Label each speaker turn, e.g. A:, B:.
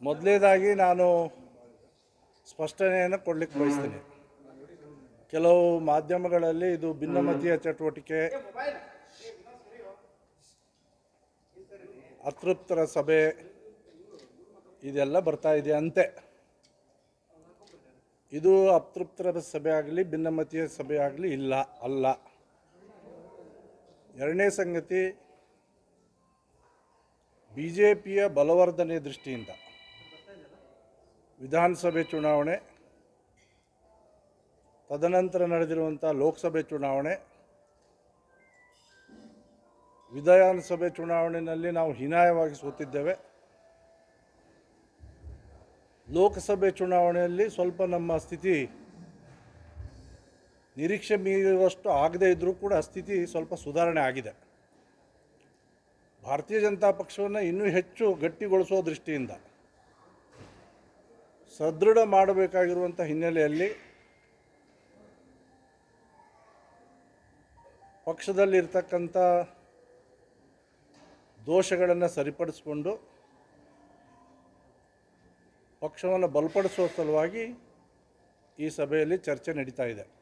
A: ಮೊದಲನೇದಾಗಿ ನಾನು ಸ್ಪಷ್ಟನೆಯನ್ನು ಕೊಡಲಿಕ್ಕೆ ಬಯಸ್ತೀನಿ ಕೆಲವು ಮಾಧ್ಯಮಗಳಲ್ಲಿ ಇದು ಭಿನ್ನಮತೀಯ ಚಟುವಟಿಕೆ ಅತೃಪ್ತರ ಸಭೆ ಇದೆಲ್ಲ ಬರ್ತಾ ಇದೆ ಅಂತೆ ಇದು ಅತೃಪ್ತರ ಸಭೆ ಆಗಲಿ ಭಿನ್ನಮತೀಯ ಸಭೆ ಆಗಲಿ ಇಲ್ಲ ಅಲ್ಲ ಎರಡನೇ ಸಂಗತಿ ಬಿ ಜೆ ಪಿಯ ಬಲವರ್ಧನೆ ದೃಷ್ಟಿಯಿಂದ ವಿಧಾನಸಭೆ ಚುನಾವಣೆ ತದನಂತರ ನಡೆದಿರುವಂಥ ಲೋಕಸಭೆ ಚುನಾವಣೆ ವಿಧಾನಸಭೆ ಚುನಾವಣೆಯಲ್ಲಿ ನಾವು ಹೀನಾಯವಾಗಿ ಸೋತಿದ್ದೇವೆ ಲೋಕಸಭೆ ಚುನಾವಣೆಯಲ್ಲಿ ಸ್ವಲ್ಪ ನಮ್ಮ ಸ್ಥಿತಿ ನಿರೀಕ್ಷೆ ಮೀರುವಷ್ಟು ಆಗದೇ ಇದ್ದರೂ ಕೂಡ ಸ್ಥಿತಿ ಸ್ವಲ್ಪ ಸುಧಾರಣೆ ಆಗಿದೆ ಭಾರತೀಯ ಜನತಾ ಪಕ್ಷವನ್ನು ಇನ್ನೂ ಹೆಚ್ಚು ಗಟ್ಟಿಗೊಳಿಸೋ ದೃಷ್ಟಿಯಿಂದ ಸದೃಢ ಮಾಡಬೇಕಾಗಿರುವಂಥ ಹಿನ್ನೆಲೆಯಲ್ಲಿ ಪಕ್ಷದಲ್ಲಿರ್ತಕ್ಕಂಥ ದೋಷಗಳನ್ನು ಸರಿಪಡಿಸಿಕೊಂಡು ಪಕ್ಷವನ್ನು ಬಲಪಡಿಸುವ ಸಲುವಾಗಿ ಈ ಸಭೆಯಲ್ಲಿ ಚರ್ಚೆ ನಡೀತಾ ಇದೆ